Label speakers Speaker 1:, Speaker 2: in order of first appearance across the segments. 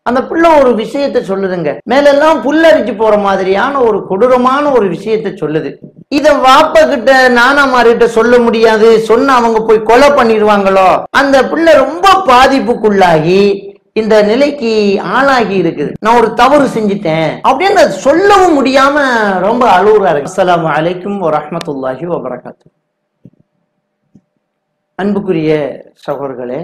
Speaker 1: அந்த பிள்ளை ஒரு விஷயத்தை சொல்லுதுங்க மேலெல்லாம் புல்லரிச்சு போற மாதிரியான ஒரு கொடூரமான ஒரு விஷயத்தை சொல்லுது இத வாப்ப கிட்ட நானாமார்கிட்ட சொல்ல முடியாது சொன்ன அவங்க போய் கொலை பண்ணிடுவாங்களோ அந்த பிள்ளை ரொம்ப பாதிப்புக்குள்ளாகி இந்த நிலைக்கு ஆளாகி இருக்குது நான் ஒரு தவறு செஞ்சுட்டேன் அப்படின்னு அது சொல்லவும் முடியாம ரொம்ப அழுகுறாரு அஸ்ஸலாமு அலைக்கும் வரஹ்மத்துல்லாஹி வபரகாத்து அன்புக்குரிய சகோதரர்களே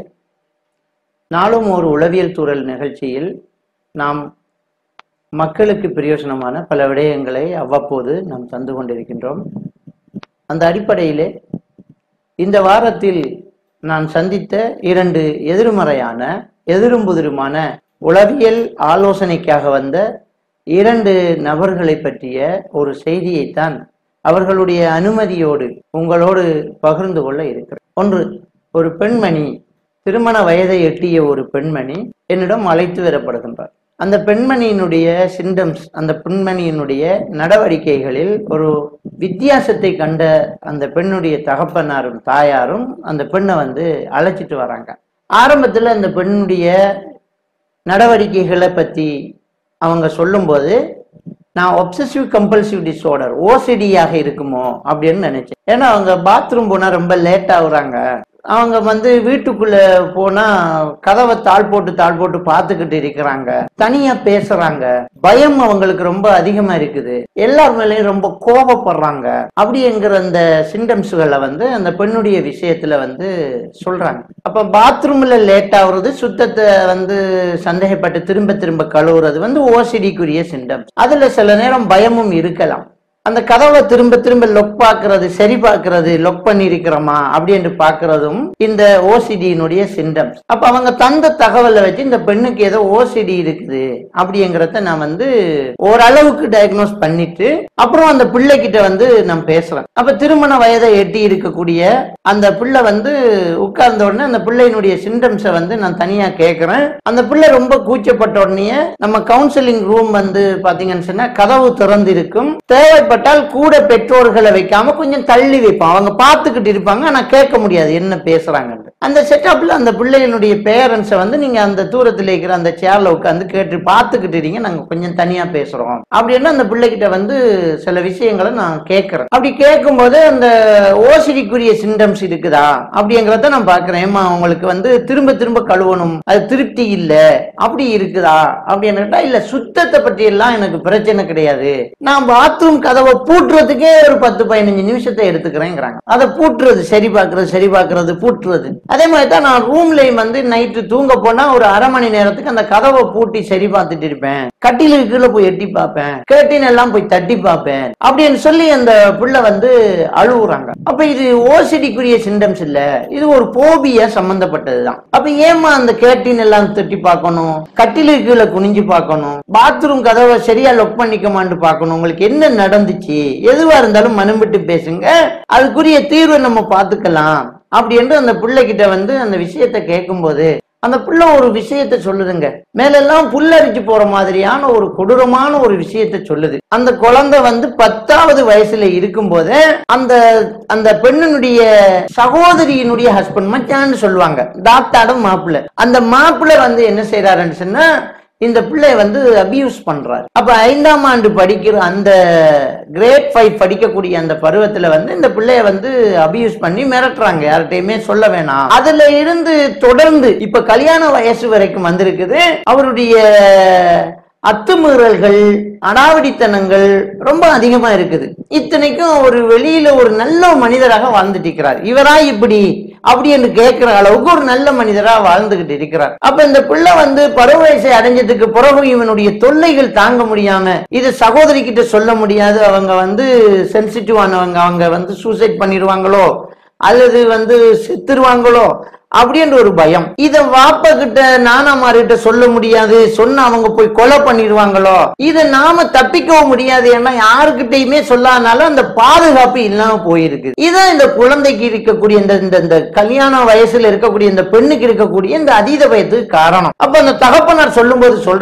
Speaker 1: நாளும் ஒரு உளவியல் தூரல் நிகழ்ச்சியில் நாம் மக்களுக்கு பிரயோஜனமான பல விடயங்களை அவ்வப்போது நாம் தந்து கொண்டிருக்கின்றோம் அந்த அடிப்படையிலே இந்த வாரத்தில் நான் சந்தித்த இரண்டு எதிர்மறையான எதிரும் புதிருமான உளவியல் ஆலோசனைக்காக வந்த இரண்டு நபர்களை பற்றிய ஒரு செய்தியைத்தான் அவர்களுடைய அனுமதியோடு உங்களோடு பகிர்ந்து கொள்ள இருக்கிறேன் ஒன்று ஒரு பெண்மணி திருமண வயதை எட்டிய ஒரு பெண்மணி என்னிடம் அழைத்து வரப்படுகின்றார் அந்த பெண்மணியினுடைய சிண்டம்ஸ் அந்த பெண்மணியினுடைய நடவடிக்கைகளில் ஒரு வித்தியாசத்தை கண்ட அந்த பெண்ணுடைய தகப்பனாரும் தாயாரும் அந்த பெண்ணை வந்து அழைச்சிட்டு வராங்க ஆரம்பத்துல அந்த பெண்ணுடைய நடவடிக்கைகளை பத்தி அவங்க சொல்லும்போது நான் ஒப்சசிவ் கம்பல்சிவ் டிஸார்டர் ஓசிடியாக இருக்குமோ அப்படின்னு நினைச்சேன் ஏன்னா அவங்க பாத்ரூம் போனா ரொம்ப லேட் ஆகுறாங்க அவங்க வந்து வீட்டுக்குள்ள போனா கதவை தாழ் போட்டு தாழ் போட்டு பார்த்துக்கிட்டு இருக்கிறாங்க தனியா பேசுறாங்க பயம் அவங்களுக்கு ரொம்ப அதிகமா இருக்குது எல்லார் மேலயும் ரொம்ப கோபப்படுறாங்க அப்படிங்கிற அந்த சிம்டம்ஸ்களை வந்து அந்த பெண்ணுடைய விஷயத்துல வந்து சொல்றாங்க அப்ப பாத்ரூம்ல லேட் ஆகுறது சுத்தத்தை வந்து சந்தேகப்பட்டு திரும்ப திரும்ப கழுவுறது வந்து ஓசிடிக்குரிய சிம்டம்ஸ் அதுல சில நேரம் பயமும் இருக்கலாம் அந்த கதவை திரும்ப திரும்ப லொக் பார்க்கறது சரி பார்க்கறது லொக் பண்ணிருக்கிறோமா அப்படின்னு பார்க்கறதும் இந்த ஓசிடியினுடைய சிம்டம்ஸ் அப்ப அவங்க தந்த தகவலை வச்சு இந்த பெண்ணுக்கு ஏதோ ஓசிடி இருக்குது அப்படிங்கிறத நான் வந்து ஓரளவுக்கு டயக்னோஸ் பண்ணிட்டு அப்புறம் அந்த பிள்ளை கிட்ட வந்து நான் பேசுறேன் அப்ப திருமண வயதை எட்டி இருக்கக்கூடிய அந்த பிள்ளை வந்து உட்கார்ந்த உடனே அந்த பிள்ளையினுடைய சிம்டம்ஸை வந்து நான் தனியா கேட்கிறேன் அந்த பிள்ளை ரொம்ப கூச்சப்பட்ட உடனே நம்ம கவுன்சிலிங் ரூம் வந்து பாத்தீங்கன்னு சொன்னா கதவு திறந்து இருக்கும் தேவைப்பட்டால் கூட பெற்றோர்களை வைக்காம கொஞ்சம் தள்ளி வைப்போம் அவங்க பார்த்துக்கிட்டு இருப்பாங்க ஆனா கேட்க முடியாது என்ன பேசுறாங்கன்னு அந்த செட்டப்ல அந்த பிள்ளைகளுடைய பேரண்ட்ஸை வந்து நீங்க அந்த தூரத்துல இருக்கிற அந்த சேர்ல உட்காந்து கேட்டு பார்த்துக்கிட்டு இருக்கீங்க நாங்க கொஞ்சம் தனியா பேசுறோம் அப்படின்னு அந்த பிள்ளைகிட்ட வந்து சில விஷயங்களை நான் கேட்கறேன் அப்படி கேட்கும்போது அந்த ஓசிடிக்குரிய சிம்டம்ஸ் இருக்குதா அப்படிங்கிறத நான் பாக்குறேன் ஏமா உங்களுக்கு வந்து திரும்ப திரும்ப கழுவணும் அது திருப்தி இல்ல அப்படி இருக்குதா அப்படின்னு கேட்டா இல்ல சுத்தத்தை பற்றி எல்லாம் எனக்கு பிரச்சனை கிடையாது நான் பாத்ரூம் கதவை பூட்டுறதுக்கே ஒரு பத்து பதினஞ்சு நிமிஷத்தை எடுத்துக்கிறேங்கிறாங்க அதை பூட்டுறது சரி பார்க்கறது சரி பார்க்கறது பூட்டுறது அதே மாதிரி தான் நான் ரூம்லயும் வந்து நைட்டு தூங்க போனா ஒரு அரை மணி நேரத்துக்கு அந்த கதவை பூட்டி சரி பார்த்துட்டு இருப்பேன் கட்டிலுக்கு கீழே போய் எட்டி பார்ப்பேன் கேட்டின் எல்லாம் போய் தட்டி பார்ப்பேன் அப்படின்னு சொல்லி அந்த பிள்ளை வந்து அழுகுறாங்க அப்ப இது ஓசிடிக்குரிய சிம்டம்ஸ் இல்ல இது ஒரு போபியா சம்பந்தப்பட்டதுதான் அப்ப ஏமா அந்த கேட்டின் எல்லாம் தட்டி பார்க்கணும் கட்டிலுக்கு கீழே குனிஞ்சு பார்க்கணும் பாத்ரூம் கதவை சரியா லொக் பண்ணிக்கமான்னு பார்க்கணும் உங்களுக்கு என்ன நடந்துச்சு எதுவா இருந்தாலும் மனம் விட்டு பேசுங்க அதுக்குரிய தீர்வை நம்ம பார்த்துக்கலாம் அப்படி என்று அந்த பிள்ளைகிட்ட வந்து அந்த விஷயத்தை கேட்கும்போது அந்த பிள்ளை ஒரு விஷயத்தை சொல்லுதுங்க மேலெல்லாம் புல்லரிச்சு போற மாதிரியான ஒரு கொடூரமான ஒரு விஷயத்தை சொல்லுது அந்த குழந்தை வந்து பத்தாவது வயசுல இருக்கும்போது அந்த அந்த பெண்ணினுடைய சகோதரியினுடைய ஹஸ்பண்ட் மச்சான்னு சொல்லுவாங்க தாத்தாடும் மாப்பிள்ளை அந்த மாப்பிள்ளை வந்து என்ன செய்யறாருன்னு சொன்னா இந்த பிள்ளைய வந்து அபியூஸ் பண்றாரு அப்ப ஐந்தாம் ஆண்டு படிக்கிற அந்த கிரேட் ஃபைவ் படிக்கக்கூடிய அந்த பருவத்துல வந்து இந்த பிள்ளைய வந்து அபியூஸ் பண்ணி மிரட்டுறாங்க யார்கிட்டயுமே சொல்ல வேணாம் அதுல இருந்து தொடர்ந்து இப்ப கல்யாண வயசு வரைக்கும் வந்திருக்குது அவருடைய அத்துமீறல்கள் அடாவடித்தனங்கள் ரொம்ப அதிகமா இருக்குது இத்தனைக்கும் ஒரு வெளியில ஒரு நல்ல மனிதராக வாழ்ந்துட்டு இருக்கிறார் இவரா இப்படி அப்படி என்று கேட்கிற அளவுக்கு ஒரு நல்ல மனிதரா வாழ்ந்துகிட்டு இருக்கிறார் அப்ப இந்த பிள்ளை வந்து பருவ வயசை அடைஞ்சதுக்கு பிறகு இவனுடைய தொல்லைகள் தாங்க முடியாம இது சகோதரி கிட்ட சொல்ல முடியாது அவங்க வந்து சென்சிட்டிவானவங்க அவங்க வந்து சூசைட் பண்ணிடுவாங்களோ அல்லது வந்து செத்துருவாங்களோ அப்படின்ற ஒரு பயம் இத வாப்ப கிட்ட நானாமார்கிட்ட சொல்ல முடியாது சொன்ன அவங்க போய் கொலை பண்ணிடுவாங்களோ இத நாம தப்பிக்கவும் முடியாது ஏன்னா யாருக்கிட்டையுமே சொல்லாதனால அந்த பாதுகாப்பு இல்லாம போயிருக்கு இதான் இந்த குழந்தைக்கு இருக்கக்கூடிய இந்த இந்த இந்த கல்யாண வயசுல இருக்கக்கூடிய இந்த பெண்ணுக்கு இருக்கக்கூடிய இந்த அதீத பயத்துக்கு காரணம் அப்ப அந்த தகப்பனார் சொல்லும்போது சொல்றாரு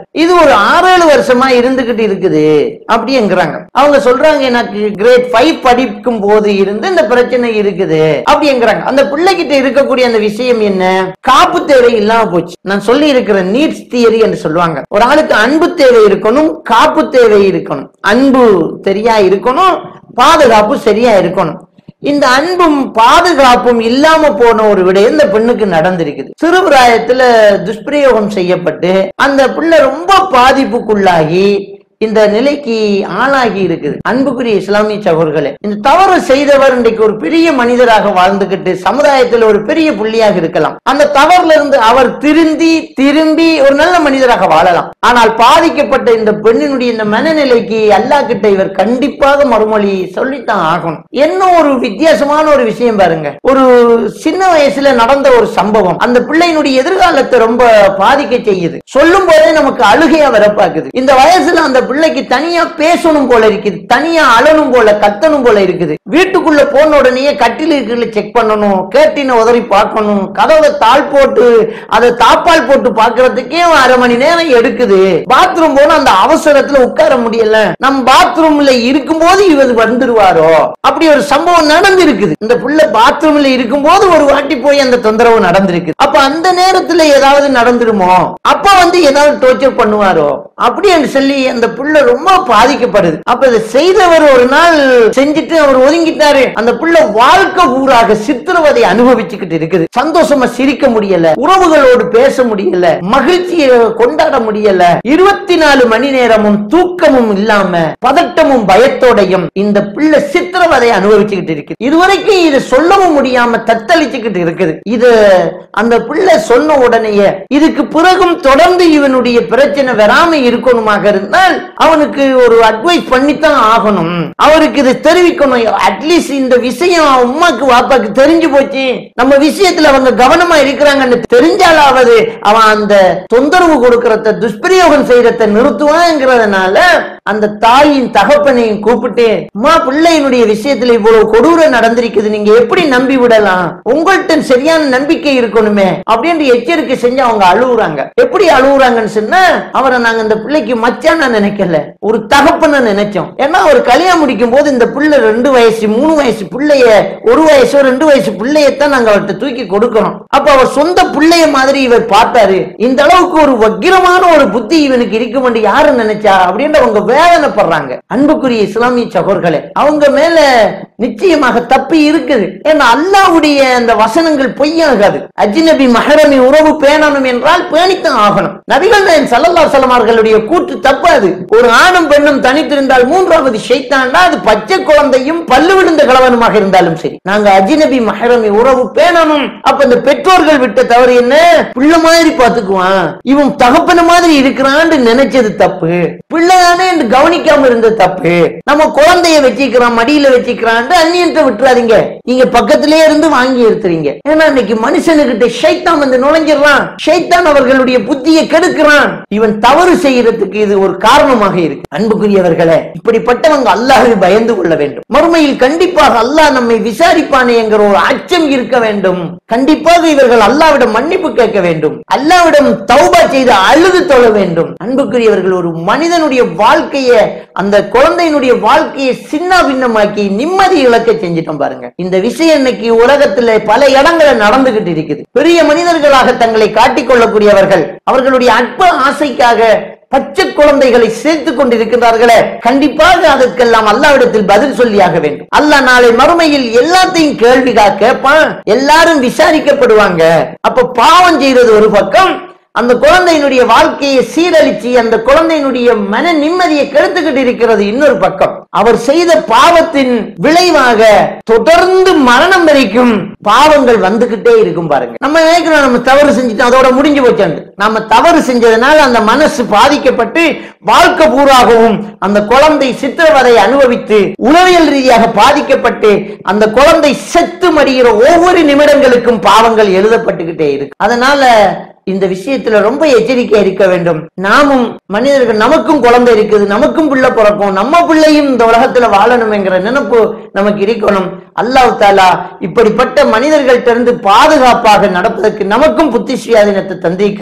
Speaker 1: இது ஒரு ஆறேழு வருஷமா இருந்துகிட்டு இருக்குது அப்படிங்கிறாங்க அவங்க சொல்றாங்க எனக்கு கிரேட் ஃபைவ் படிக்கும் போது இருந்து இந்த பிரச்சனை இருக்குது அப்படிங்கிறாங்க அந்த பிள்ளைகிட்ட இருக்கக்கூடிய அந்த விஷயம் என்ன காப்பு தேவை இல்லாம போச்சு நான் சொல்லி இருக்கிற நீட்ஸ் தியரி என்று சொல்லுவாங்க ஒரு ஆளுக்கு அன்பு தேவை இருக்கணும் காப்பு தேவை இருக்கணும் அன்பு சரியா இருக்கணும் பாதுகாப்பு சரியா இருக்கணும் இந்த அன்பும் பாதுகாப்பும் இல்லாம போன ஒரு விடயம் இந்த பெண்ணுக்கு நடந்திருக்குது சிறுபிராயத்துல துஷ்பிரயோகம் செய்யப்பட்டு அந்த பிள்ளை ரொம்ப பாதிப்புக்குள்ளாகி இந்த நிலைக்கு ஆளாகி இருக்குது அன்புக்குரிய இஸ்லாமிய சகோதரர்களே இந்த தவறு செய்தவர் இன்றைக்கு ஒரு பெரிய மனிதராக வாழ்ந்துகிட்டு சமுதாயத்தில் ஒரு பெரிய புள்ளியாக இருக்கலாம் அந்த தவறுல இருந்து அவர் திருந்தி திரும்பி ஒரு நல்ல மனிதராக வாழலாம் ஆனால் பாதிக்கப்பட்ட இந்த பெண்ணினுடைய இந்த மனநிலைக்கு அல்லாஹ் கிட்ட இவர் கண்டிப்பாக மறுமொழி சொல்லித்தான் ஆகணும் என்ன ஒரு வித்தியாசமான ஒரு விஷயம் பாருங்க ஒரு சின்ன வயசுல நடந்த ஒரு சம்பவம் அந்த பிள்ளையினுடைய எதிர்காலத்தை ரொம்ப பாதிக்க செய்யுது சொல்லும் போதே நமக்கு அழுகையா வரப்பாக்குது இந்த வயசுல அந்த பிள்ளைக்கு தனியா பேசணும் போல இருக்குது தனியா அழணும் போல கத்தணும் போல இருக்குது வீட்டுக்குள்ள போன உடனே கட்டில் இருக்கிற செக் பண்ணணும் கேட்டின உதறி பார்க்கணும் கதவை தாள் போட்டு அதை தாப்பால் போட்டு பார்க்கறதுக்கே அரை மணி நேரம் எடுக்குது பாத்ரூம் போன அந்த அவசரத்துல உட்கார முடியல நம் பாத்ரூம்ல இருக்கும்போது இவர் வந்துருவாரோ அப்படி ஒரு சம்பவம் நடந்திருக்குது இந்த புள்ள பாத்ரூம்ல இருக்கும்போது ஒரு வாட்டி போய் அந்த தொந்தரவு நடந்திருக்கு அப்ப அந்த நேரத்துல ஏதாவது நடந்துருமோ அப்ப வந்து ஏதாவது டோர்ச்சர் பண்ணுவாரோ அப்படி என்று சொல்லி அந்த புள்ள ரொம்ப பாதிக்கப்படுது அப்ப இதை செய்தவர் ஒரு நாள் செஞ்சுட்டு அவர் ஒதுங்கிட்டாரு அந்த புள்ள வாழ்க்கை ஊராக சித்திரவதை அனுபவிச்சுக்கிட்டு இருக்குது சந்தோஷமா சிரிக்க முடியல உறவுகளோடு பேச முடியல மகிழ்ச்சியை கொண்டாட முடியல இருபத்தி நாலு மணி நேரமும் தூக்கமும் இல்லாம பதட்டமும் பயத்தோடையும் இந்த பிள்ளை சித்திரவதை அனுபவிச்சுக்கிட்டு இருக்கு இதுவரைக்கும் இது சொல்லவும் முடியாம தத்தளிச்சுக்கிட்டு இருக்குது இது அந்த பிள்ளை சொன்ன உடனேயே இதுக்கு பிறகும் தொடர்ந்து இவனுடைய பிரச்சனை வராம இருக்கணுமாக இருந்தால் அவனுக்கு ஒரு அட்வைஸ் பண்ணித்தான் ஆகணும் அவருக்கு இதை தெரிவிக்கணும் அட்லீஸ்ட் இந்த விஷயம் அவன் உமாக்கு வாப்பாக்கு தெரிஞ்சு போச்சு நம்ம விஷயத்துல அவங்க கவனமா இருக்கிறாங்கன்னு தெரிஞ்சாலாவது அவன் அந்த தொந்தரவு கொடுக்கறத துஷ்பிரயோகம் செய்யறத நிறுத்துவாங்கிறதுனால அந்த தாயின் தகப்பனையும் கூப்பிட்டு அம்மா பிள்ளையினுடைய விஷயத்துல இவ்வளவு கொடூரம் நடந்திருக்குது நீங்க எப்படி நம்பி விடலாம் உங்கள்ட்ட சரியான நம்பிக்கை இருக்கணுமே அப்படின்னு எச்சரிக்கை செஞ்சு அவங்க அழுகுறாங்க எப்படி அழுகுறாங்கன்னு சொன்னா அவரை நாங்க இந்த பிள்ளைக்கு மச்சான நினைக்கல ஒரு தகப்பன நினைச்சோம் ஏன்னா அவர் கல்யாணம் முடிக்கும் போது இந்த பிள்ளை ரெண்டு வயசு மூணு வயசு பிள்ளைய ஒரு வயசோ ரெண்டு வயசு பிள்ளையத்தான் நாங்க அவர்கிட்ட தூக்கி கொடுக்கிறோம் அப்ப அவர் சொந்த பிள்ளைய மாதிரி இவர் பார்த்தாரு இந்த அளவுக்கு ஒரு வக்கிரமான ஒரு புத்தி இவனுக்கு இருக்கும் என்று யாரு நினைச்சா அப்படின்னு அவங்க வேதனைப்படுறாங்க அன்புக்குரிய இஸ்லாமிய சகோர்களே அவங்க மேல நிச்சயமாக தப்பு இருக்குது ஏன்னா அல்லாவுடைய அந்த வசனங்கள் பொய்யாகாது அஜ்னபி மஹரமி உறவு பேணணும் என்றால் பேணித்தான் ஆகணும் நபிகள் நாயகம் ஸல்லல்லாஹு அலைஹி வஸல்லம் அவர்களுடைய கூற்று தப்பாது ஒரு ஆணும் பெண்ணும் தனித்திருந்தால் மூன்றாவது ஷைத்தான்டா அது பச்சை குழந்தையும் பல்லு விழுந்த கலவனுமாக இருந்தாலும் சரி நாங்க அஜ்னபி மஹரமி உறவு பேணணும் அப்ப இந்த பெற்றோர்கள் விட்ட தவறு என்ன பிள்ளை மாதிரி பாத்துக்குவான் இவன் தகப்பன மாதிரி இருக்கிறான்னு நினைச்சது தப்பு பிள்ளைதானே என்று கவனிக்காம இருந்தது தப்பு நம்ம குழந்தைய வச்சுக்கிறான் மடியில வச்சுக்கிறான் அந்நியத்தை விட்டுறாதீங்க நீங்க பக்கத்திலே இருந்து வாங்கி எடுத்துறீங்க ஏன்னா இன்னைக்கு மனுஷனுக்கிட்ட ஷைத்தான் வந்து நுழைஞ்சிடறான் ஷைத்தான் அவர்களுடைய புத்தியை கெடுக்கிறான் இவன் தவறு செய்யறதுக்கு இது ஒரு காரணமாக இருக்கு அன்புக்குரியவர்களே இப்படிப்பட்டவங்க அல்லாஹ்வை பயந்து கொள்ள வேண்டும் மறுமையில் கண்டிப்பாக அல்லாஹ் நம்மை விசாரிப்பானே என்கிற ஒரு அச்சம் இருக்க வேண்டும் கண்டிப்பாக இவர்கள் அல்லாவிடம் மன்னிப்பு கேட்க வேண்டும் அல்லாவிடம் தௌபா செய்து அழுது தொழ வேண்டும் அன்புக்குரியவர்கள் ஒரு மனிதனுடைய வாழ்க்கையை அந்த குழந்தையினுடைய வாழ்க்கையை சின்ன பின்னமாக்கி நிம்மதி இழக்க செஞ்சிட்டோம் பாருங்க இந்த விஷயம் இன்னைக்கு உலகத்துல பல இடங்கள்ல நடந்துகிட்டு இருக்குது பெரிய மனிதர்களாக தங்களை காட்டிக் கொள்ளக்கூடியவர்கள் அவர்களுடைய அற்ப ஆசைக்காக பச்சை குழந்தைகளை சேர்த்துக் கொண்டிருக்கிறார்களே கண்டிப்பாக அதற்கெல்லாம் அல்லாவிடத்தில் பதில் சொல்லியாக வேண்டும் அல்லாஹ் நாளை மறுமையில் எல்லாத்தையும் கேள்விகா கேட்பான் எல்லாரும் விசாரிக்கப்படுவாங்க அப்ப பாவம் செய்யறது ஒரு பக்கம் அந்த குழந்தையினுடைய வாழ்க்கையை சீரழிச்சு அந்த குழந்தையினுடைய மன நிம்மதியை கெடுத்துக்கிட்டு இருக்கிறது இன்னொரு பக்கம் அவர் செய்த பாவத்தின் விளைவாக தொடர்ந்து மரணம் வரைக்கும் பாவங்கள் வந்துகிட்டே இருக்கும் பாருங்க நம்ம நினைக்கிறோம் நம்ம தவறு செஞ்சுட்டோம் அதோட முடிஞ்சு போச்சாண்டு நம்ம தவறு செஞ்சதுனால அந்த மனசு பாதிக்கப்பட்டு வாழ்க்கை பூராகவும் அந்த குழந்தை சித்திரவதை அனுபவித்து உளவியல் ரீதியாக பாதிக்கப்பட்டு அந்த குழந்தை செத்து மடிகிற ஒவ்வொரு நிமிடங்களுக்கும் பாவங்கள் எழுதப்பட்டுக்கிட்டே இருக்கு அதனால இந்த விஷயத்துல ரொம்ப எச்சரிக்கையா இருக்க வேண்டும் நாமும் மனிதர்கள் நமக்கும் குழந்தை இருக்குது நமக்கும் பிள்ளை பிறக்கும் நம்ம பிள்ளையும் இந்த உலகத்துல வாழணும் என்கிற நினைப்பு நமக்கு இருக்கணும் அல்லாஹ் தாலா இப்படிப்பட்ட மனிதர்கள்ட்ட இருந்து பாதுகாப்பாக நடப்பதற்கு நமக்கும் புத்தி சுயாதீனத்தை தந்திருக்கிறான்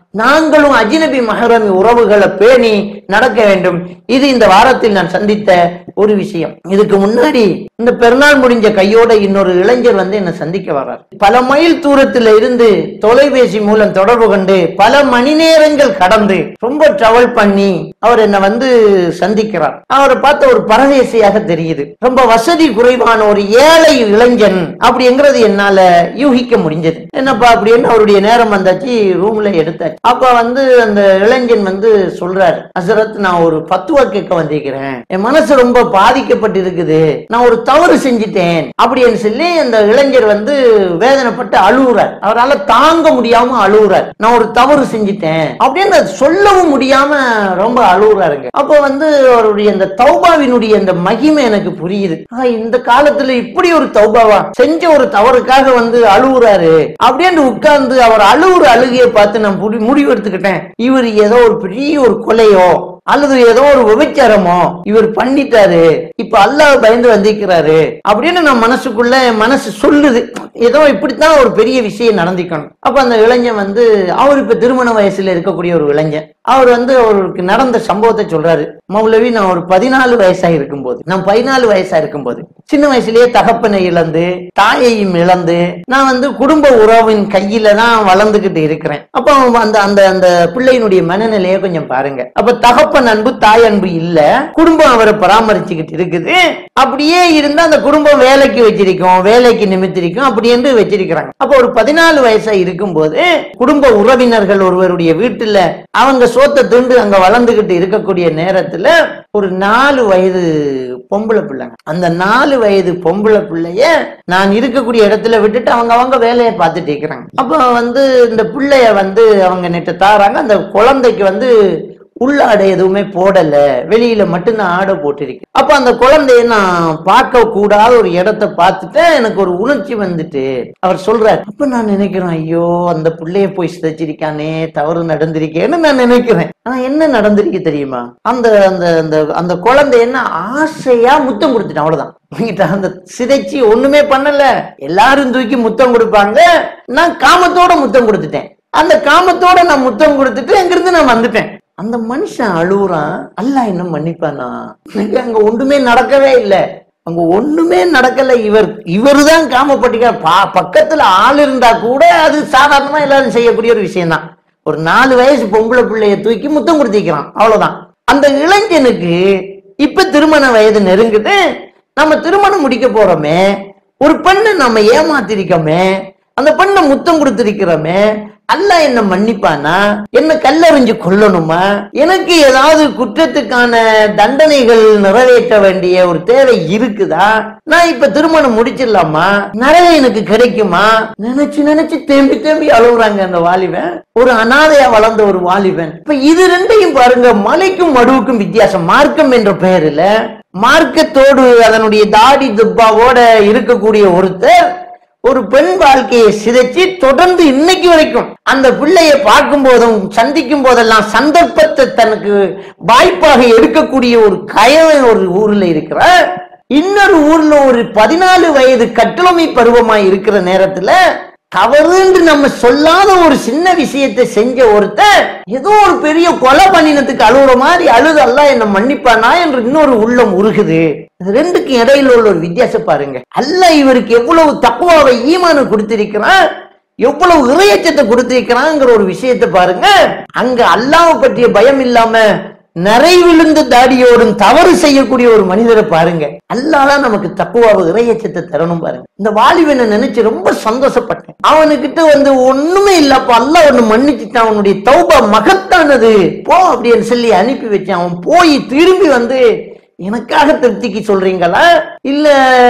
Speaker 1: நாங்களும் அஜினபி மஹரமி உறவுகளை பேணி நடக்க வேண்டும் இது இந்த வாரத்தில் நான் சந்தித்த ஒரு விஷயம் இதுக்கு முன்னாடி இந்த பெருநாள் முடிஞ்ச கையோட இன்னொரு இளைஞர் வந்து என்ன சந்திக்க வர்றார் பல மைல் தூரத்துல இருந்து தொலைபேசி மூலம் தொடர்பு கொண்டு பல மணி நேரங்கள் கடந்து ரொம்ப டிராவல் பண்ணி அவர் என்ன வந்து சந்திக்கிறார் அவரை பார்த்த ஒரு பரதேசியாக தெரியுது ரொம்ப வசதி குறைவான ஒரு ஏழை இளைஞன் அப்படிங்கிறது என்னால யூகிக்க முடிஞ்சது என்னப்பா அப்படின்னு அவருடைய நேரம் வந்தாச்சு ரூம்ல எடுத்தாச்சு அப்ப வந்து அந்த இளைஞன் வந்து சொல்றாரு அசரத் நான் ஒரு பத்துவா கேட்க வந்திருக்கிறேன் என் மனசு ரொம்ப பாதிக்கப்பட்டு இருக்குது நான் ஒரு தவறு செஞ்சிட்டேன் அப்படின்னு சொல்லி அந்த இளைஞர் வந்து வேதனைப்பட்டு அழுகுறார் அவரால் தாங்க முடியாம அழுகுறார் நான் ஒரு தவறு செஞ்சிட்டேன் அப்படின்னு அது சொல்லவும் முடியாம ரொம்ப அழுகுறாருங்க அப்ப வந்து அவருடைய அந்த தௌபாவினுடைய அந்த மகிமை எனக்கு புரியுது ஆ, இந்த காலத்துல இப்படி ஒரு தௌபாவா செஞ்ச ஒரு தவறுக்காக வந்து அழுகுறாரு அப்படின்னு உட்கார்ந்து அவர் அழுகுற அழுகையை பார்த்து நான் முடி- முடிவு எடுத்துக்கிட்டேன் இவர் ஏதோ ஒரு பெரிய ஒரு கொலையோ அல்லது ஏதோ ஒரு விபச்சாரமோ இவர் பண்ணிட்டாரு இப்ப அல்லாஹ் பயந்து வந்திருக்கிறாரு அப்படின்னு நான் மனசுக்குள்ள என் மனசு சொல்லுது ஏதோ இப்படித்தான் ஒரு பெரிய விஷயம் நடந்திக்கணும் அப்ப அந்த இளைஞன் வந்து அவர் இப்ப திருமண வயசுல இருக்கக்கூடிய ஒரு இளைஞன் அவர் வந்து அவருக்கு நடந்த சம்பவத்தை சொல்றாரு மௌலவி நான் ஒரு பதினாலு வயசா இருக்கும்போது நான் பதினாலு வயசா இருக்கும்போது சின்ன வயசுலயே தகப்பனை இழந்து தாயையும் இழந்து நான் வந்து குடும்ப உறவின் கையில தான் வளர்ந்துகிட்டு இருக்கிறேன் அப்போ அந்த அந்த அந்த பிள்ளையினுடைய மனநிலையை கொஞ்சம் பாருங்க அப்ப தகப்பன் அன்பு தாய் அன்பு இல்ல குடும்பம் அவரை பராமரிச்சுக்கிட்டு இருக்குது அப்படியே இருந்தா அந்த குடும்பம் வேலைக்கு வச்சிருக்கோம் வேலைக்கு நிமித்திருக்கும் அப்படி என்று வச்சிருக்கிறாங்க அப்ப ஒரு பதினாலு வயசா இருக்கும்போது குடும்ப உறவினர்கள் ஒருவருடைய வீட்டுல அவங்க சோத்தை துண்டு அங்க வளர்ந்துகிட்டு இருக்கக்கூடிய நேரத்துல ஒரு நாலு வயது பொம்பளை பிள்ளைங்க அந்த நாலு வயது பொம்பளை பிள்ளைய நான் இருக்கக்கூடிய இடத்துல விட்டுட்டு அவங்க அவங்க வேலையை பார்த்துட்டு இருக்கிறாங்க அப்ப வந்து இந்த பிள்ளைய வந்து அவங்க நேற்று தாராங்க அந்த குழந்தைக்கு வந்து உள்ளாடை எதுவுமே போடல வெளியில மட்டும்தான் ஆடை போட்டிருக்கு அப்ப அந்த குழந்தைய நான் பார்க்க கூடாத ஒரு இடத்த பார்த்துட்டேன் எனக்கு ஒரு உணர்ச்சி வந்துட்டு அவர் சொல்றார் அப்ப நான் நினைக்கிறேன் ஐயோ அந்த பிள்ளைய போய் சிதைச்சிருக்கானே தவறு நடந்திருக்கேன்னு நான் நினைக்கிறேன் ஆனா என்ன நடந்திருக்கு தெரியுமா அந்த அந்த அந்த அந்த குழந்தை என்ன ஆசையா முத்தம் கொடுத்துட்டேன் அவ்வளவுதான் என்கிட்ட அந்த சிதைச்சி ஒண்ணுமே பண்ணல எல்லாரும் தூக்கி முத்தம் கொடுப்பாங்க நான் காமத்தோட முத்தம் கொடுத்துட்டேன் அந்த காமத்தோட நான் முத்தம் கொடுத்துட்டு அங்கிருந்து நான் வந்துட்டேன் அந்த மனுஷன் அழுவுறான் அல்லாஹ் என்ன மன்னிப்பானா எனக்கு அங்க ஒண்ணுமே நடக்கவே இல்லை அங்க ஒண்ணுமே நடக்கல இவர் இவருதான் காமப்பட்டிக்கார் பா பக்கத்துல ஆள் இருந்தா கூட அது சாதாரணமா எல்லாரும் செய்யக்கூடிய ஒரு விஷயம்தான் ஒரு நாலு வயசு பொம்பளை பிள்ளைய தூக்கி முத்தம் கொடுத்திக்கிறான் அவ்வளவுதான் அந்த இளைஞனுக்கு இப்ப திருமண வயது நெருங்குது நம்ம திருமணம் முடிக்க போறோமே ஒரு பெண்ணை நம்ம ஏமாத்திருக்கோமே அந்த பெண்ணை முத்தம் கொடுத்திருக்கிறோமே அல்லாஹ் என்ன மன்னிப்பானா என்ன கல்லறிஞ்சு கொல்லணுமா எனக்கு ஏதாவது குற்றத்துக்கான தண்டனைகள் நிறைவேற்ற வேண்டிய ஒரு தேவை இருக்குதா நான் இப்ப திருமணம் முடிச்சிடலாமா நிறைய எனக்கு கிடைக்குமா நினைச்சு நினைச்சு தேம்பி தேம்பி அழுகுறாங்க அந்த வாலிபன் ஒரு அனாதையா வளர்ந்த ஒரு வாலிபன் இப்ப இது ரெண்டையும் பாருங்க மலைக்கும் மடுவுக்கும் வித்தியாசம் மார்க்கம் என்ற பெயரில் மார்க்கத்தோடு அதனுடைய தாடி துப்பாவோட இருக்கக்கூடிய ஒருத்தர் ஒரு பெண் வாழ்க்கையை சிதைச்சு தொடர்ந்து இன்னைக்கு வரைக்கும் அந்த பிள்ளைய பார்க்கும் போதும் சந்திக்கும் போதெல்லாம் சந்தர்ப்பத்தை தனக்கு வாய்ப்பாக எடுக்கக்கூடிய ஒரு கயவன் ஒரு ஊர்ல இருக்கிற இன்னொரு ஊர்ல ஒரு பதினாலு வயது கட்டுளமை பருவமாய் இருக்கிற நேரத்துல தவறுன்னு நம்ம சொல்லாத ஒரு சின்ன விஷயத்தை செஞ்ச ஒருத்தன் ஏதோ ஒரு பெரிய கொலை பண்ணினதுக்கு அழுகுற மாதிரி அழுது அல்லாஹ் என்ன மன்னிப்பானா என்று இன்னொரு உள்ளம் உருகுது இது ரெண்டுக்கும் இடையில உள்ள ஒரு வித்தியாசம் பாருங்க அல்லாஹ் இவருக்கு எவ்வளவு தக்குவாவை ஈமானு கொடுத்திருக்கிறான் எவ்வளவு இறையச்சத்தை கொடுத்திருக்கிறாங்கிற ஒரு விஷயத்தை பாருங்க அங்க அல்லாஹ் பற்றிய பயம் இல்லாம நிறை விழுந்த தாடியோடும் தவறு செய்யக்கூடிய ஒரு மனிதரை பாருங்க அல்லாதான் நமக்கு தக்குவாவை இறையச்சத்தை தரணும் பாருங்க இந்த வாலிபனை நினைச்சு ரொம்ப சந்தோஷப்பட்டேன் அவனுக்கிட்ட வந்து ஒண்ணுமே இல்லப்பா அல்லாஹ் ஒண்ணு மன்னிச்சுட்டான் அவனுடைய தௌபா மகத்தானது போ அப்படின்னு சொல்லி அனுப்பி வச்சான் அவன் போய் திரும்பி வந்து எனக்காக திருப்திக்கு சொல்றீங்களா இல்ல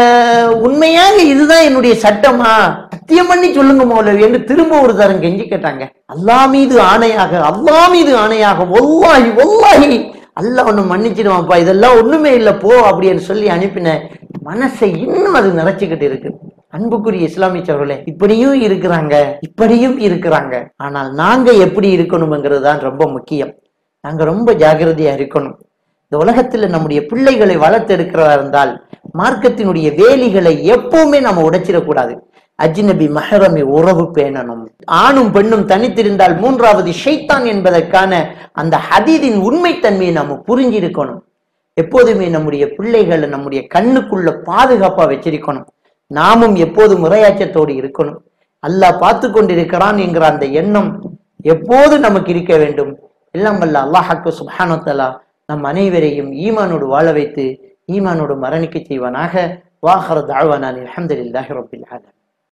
Speaker 1: உண்மையாக இதுதான் என்னுடைய சட்டமா சத்தியம் பண்ணி சொல்லுங்க மௌலவி என்று திரும்ப ஒரு தரம் கெஞ்சி கேட்டாங்க அல்லா மீது ஆணையாக அல்லா மீது ஆணையாக ஒல்லாஹி ஒல்லாஹி அல்லாஹ் ஒண்ணு மன்னிச்சிடுவான்ப்பா இதெல்லாம் ஒண்ணுமே இல்ல போ அப்படின்னு சொல்லி அனுப்பின மனசை இன்னும் அது நிறைச்சுக்கிட்டு இருக்கு அன்புக்குரிய இஸ்லாமிய சகோதரர்களே இப்படியும் இருக்கிறாங்க இப்படியும் இருக்கிறாங்க ஆனால் நாங்க எப்படி இருக்கணுங்கிறது தான் ரொம்ப முக்கியம் நாங்க ரொம்ப ஜாகிரதையா இருக்கணும் இந்த உலகத்துல நம்முடைய பிள்ளைகளை வளர்த்தெடுக்கிறதா இருந்தால் மார்க்கத்தினுடைய வேலிகளை எப்பவுமே நம்ம உடைச்சிடக்கூடாது அஜ்னபி மஹரமி உறவு பேணணும் ஆணும் பெண்ணும் தனித்திருந்தால் மூன்றாவது ஷைத்தான் என்பதற்கான அந்த ஹதீதின் உண்மைத்தன்மையை நாம புரிஞ்சிருக்கணும் எப்போதுமே நம்முடைய பிள்ளைகளை நம்முடைய கண்ணுக்குள்ள பாதுகாப்பா வச்சிருக்கணும் நாமும் எப்போதும் முறையாச்சத்தோடு இருக்கணும் அல்லாஹ் பார்த்து கொண்டிருக்கிறான் என்கிற அந்த எண்ணம் எப்போது நமக்கு இருக்க வேண்டும் எல்லாம் வல்ல அல்லாஹாக்கு சுபானத்தலா நம் அனைவரையும் ஈமானோடு வாழ வைத்து ஈமானோடு மரணிக்க செய்வானாக வாஹர தாழ்வானான் அலமதுல்லாஹி ரபில் ஆலமீன்